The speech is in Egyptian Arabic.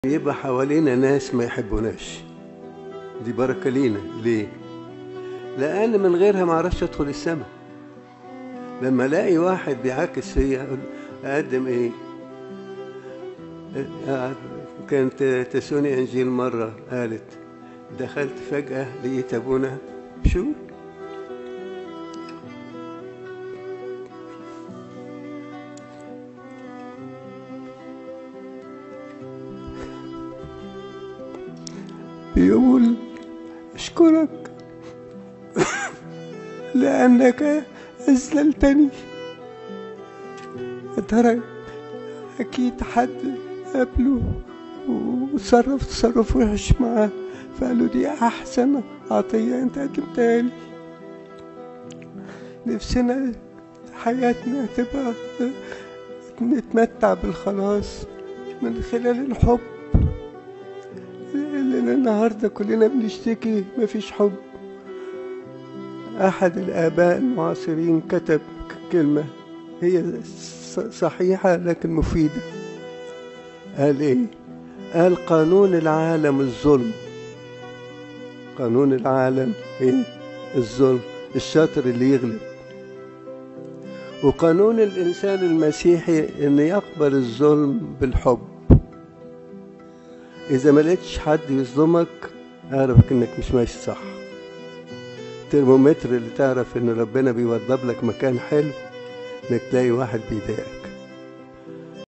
يبقى حوالينا ناس ما يحبوناش دي بركة لينا ليه؟ لأن من غيرها ما اعرفش أدخل السماء لما ألاقي واحد بيعاكس فيا أقول أقدم إيه؟ آه، كانت تسوني أنجيل مرة قالت دخلت فجأة لقيت أبونا شو؟ بيقول أشكرك لأنك أذللتني يا ترى أكيد حد قابله وتصرف تصرف وحش معاه فقالوا دي أحسن عطية أنت قدمتها لي نفسنا حياتنا تبقى نتمتع بالخلاص من خلال الحب لأن النهاردة كلنا بنشتكي مفيش حب أحد الآباء المعاصرين كتب كلمة هي صحيحة لكن مفيدة قال إيه؟ قال قانون العالم الظلم قانون العالم إيه؟ الظلم الشاطر اللي يغلب وقانون الإنسان المسيحي إن يقبل الظلم بالحب إذا ما لقيتش حد يظلمك أعرفك إنك مش ماشي صح الترمومتر اللي تعرف إن ربنا بيوضب لك مكان حلو إنك تلاقي واحد بيضايقك